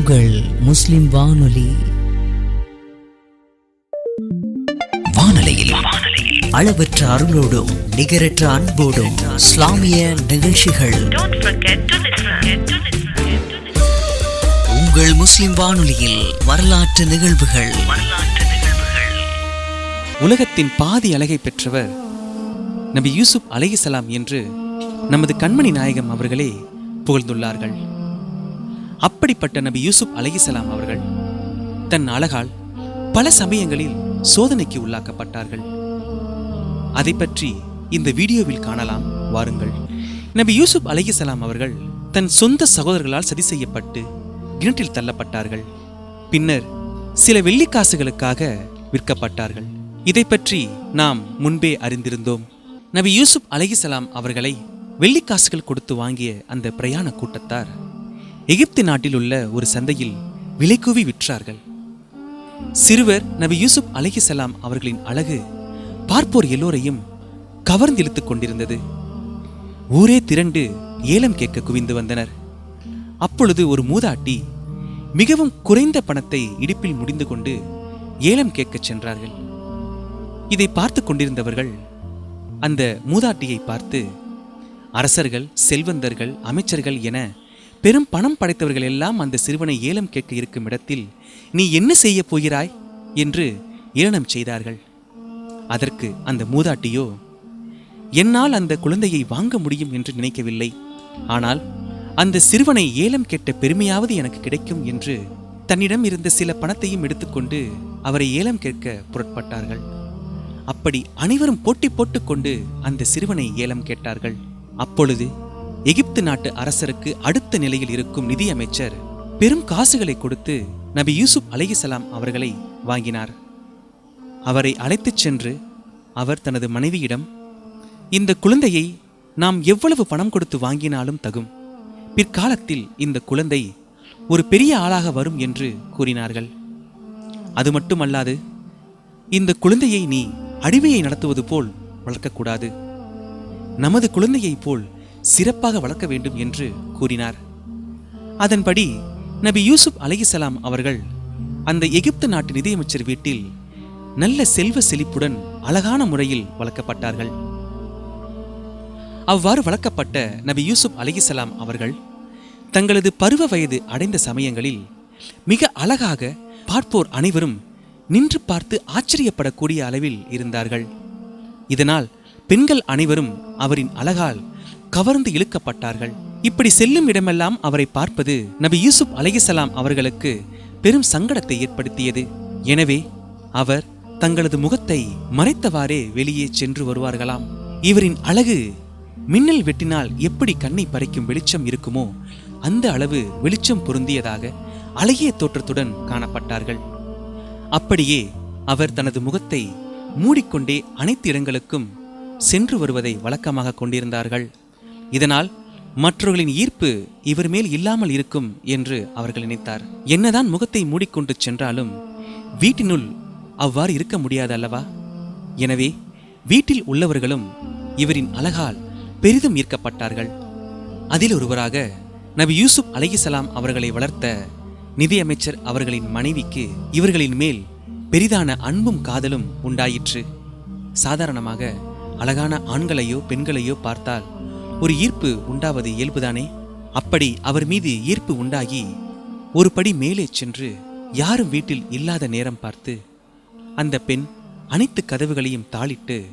உங்கள் முஸ்லிம் வானொலி வானொலியில் அளவற்ற அருளோடும் நிகரற்ற அன்போடும் இஸ்லாமிய நிகழ்ச்சிகள் Don't forget to listen. To listen. To listen. உங்கள் முஸ்லிம் வானொலியில் வரலாற்று நிகழ்வுகள் வரலாற்று நிகழ்வுகள் உலகத்தின் பாதி அழகை பெற்றவர் நபி யூசுப் அலைஹிசலாம் என்று நமது கண்மணி நாயகம் அவர்களே புகழ்ந்துள்ளார்கள் அப்படிப்பட்ட நபி யூசுப் அலைஹிசலாம் அவர்கள் தன் அழகால் பல சமயங்களில் சோதனைக்கு உள்ளாக்கப்பட்டார்கள் அதை பற்றி இந்த வீடியோவில் காணலாம் வாருங்கள் நபி யூசுப் அலைஹிசலாம் அவர்கள் தன் சொந்த சகோதரர்களால் சதி செய்யப்பட்டு கிணற்றில் தள்ளப்பட்டார்கள் பின்னர் சில வெள்ளிக்காசுகளுக்காக விற்கப்பட்டார்கள் இதை பற்றி நாம் முன்பே அறிந்திருந்தோம் நபி யூசுப் அலைஹிசலாம் அவர்களை வெள்ளிக்காசுகள் கொடுத்து வாங்கிய அந்த பிரயாண கூட்டத்தார் எகிப்து நாட்டில் உள்ள ஒரு சந்தையில் விலைக்கூவி விற்றார்கள் சிறுவர் நபி யூசுப் அலைஹிசலாம் அவர்களின் அழகு பார்ப்போர் எல்லோரையும் கவர்ந்து இழுத்துக் கொண்டிருந்தது ஊரே திரண்டு ஏலம் கேட்க குவிந்து வந்தனர் அப்பொழுது ஒரு மூதாட்டி மிகவும் குறைந்த பணத்தை இடுப்பில் முடிந்து கொண்டு ஏலம் கேட்கச் சென்றார்கள் இதை பார்த்து கொண்டிருந்தவர்கள் அந்த மூதாட்டியை பார்த்து அரசர்கள் செல்வந்தர்கள் அமைச்சர்கள் என பெரும் பணம் படைத்தவர்கள் எல்லாம் அந்த சிறுவனை ஏலம் கேட்க இருக்கும் இடத்தில் நீ என்ன செய்யப் போகிறாய் என்று ஏளனம் செய்தார்கள் அதற்கு அந்த மூதாட்டியோ என்னால் அந்த குழந்தையை வாங்க முடியும் என்று நினைக்கவில்லை ஆனால் அந்த சிறுவனை ஏலம் கேட்ட பெருமையாவது எனக்கு கிடைக்கும் என்று தன்னிடம் இருந்த சில பணத்தையும் எடுத்துக்கொண்டு அவரை ஏலம் கேட்க புறப்பட்டார்கள் அப்படி அனைவரும் போட்டி போட்டுக்கொண்டு அந்த சிறுவனை ஏலம் கேட்டார்கள் அப்பொழுது எகிப்து நாட்டு அரசருக்கு அடுத்த நிலையில் இருக்கும் நிதியமைச்சர் பெரும் காசுகளை கொடுத்து நபி யூசுப் அலைஹிசலாம் அவர்களை வாங்கினார் அவரை அழைத்துச் சென்று அவர் தனது மனைவியிடம் இந்த குழந்தையை நாம் எவ்வளவு பணம் கொடுத்து வாங்கினாலும் தகும் பிற்காலத்தில் இந்த குழந்தை ஒரு பெரிய ஆளாக வரும் என்று கூறினார்கள் அது மட்டுமல்லாது இந்த குழந்தையை நீ அடிமையை நடத்துவது போல் வளர்க்கக்கூடாது நமது குழந்தையைப் போல் சிறப்பாக வளர்க்க வேண்டும் என்று கூறினார் அதன்படி நபி யூசுப் அலைஹிசலாம் அவர்கள் அந்த எகிப்து நாட்டு நிதியமைச்சர் வீட்டில் நல்ல செல்வ செழிப்புடன் அழகான முறையில் வளர்க்கப்பட்டார்கள் அவ்வாறு வளர்க்கப்பட்ட நபி யூசுப் அலைஹிசலாம் அவர்கள் தங்களது பருவ வயது அடைந்த சமயங்களில் மிக அழகாக பார்ப்போர் அனைவரும் நின்று பார்த்து ஆச்சரியப்படக்கூடிய அளவில் இருந்தார்கள் இதனால் பெண்கள் அனைவரும் அவரின் அழகால் கவர்ந்து இழுக்கப்பட்டார்கள் இப்படி செல்லும் இடமெல்லாம் அவரை பார்ப்பது நபி யூசுப் அலைஹிசலாம் அவர்களுக்கு பெரும் சங்கடத்தை ஏற்படுத்தியது எனவே அவர் தங்களது முகத்தை மறைத்தவாறே வெளியே சென்று வருவார்களாம் இவரின் அழகு மின்னல் வெட்டினால் எப்படி கண்ணை பறிக்கும் வெளிச்சம் இருக்குமோ அந்த அளவு வெளிச்சம் பொருந்தியதாக அழகிய தோற்றத்துடன் காணப்பட்டார்கள் அப்படியே அவர் தனது முகத்தை மூடிக்கொண்டே அனைத்து இடங்களுக்கும் சென்று வருவதை வழக்கமாக கொண்டிருந்தார்கள் இதனால் மற்றவர்களின் ஈர்ப்பு இவர் மேல் இல்லாமல் இருக்கும் என்று அவர்கள் நினைத்தார் என்னதான் முகத்தை மூடிக்கொண்டு சென்றாலும் வீட்டினுள் அவ்வாறு இருக்க முடியாது அல்லவா எனவே வீட்டில் உள்ளவர்களும் இவரின் அழகால் பெரிதும் ஈர்க்கப்பட்டார்கள் அதில் ஒருவராக நபி யூசுப் அலைஹிசலாம் அவர்களை வளர்த்த நிதியமைச்சர் அவர்களின் மனைவிக்கு இவர்களின் மேல் பெரிதான அன்பும் காதலும் உண்டாயிற்று சாதாரணமாக அழகான ஆண்களையோ பெண்களையோ பார்த்தால் ஒரு ஈர்ப்பு உண்டாவது இயல்புதானே அப்படி அவர் மீது ஈர்ப்பு உண்டாகி ஒரு படி மேலே சென்று யாரும் வீட்டில் இல்லாத நேரம் பார்த்து அந்த பெண் அனைத்து கதவுகளையும் தாளிட்டு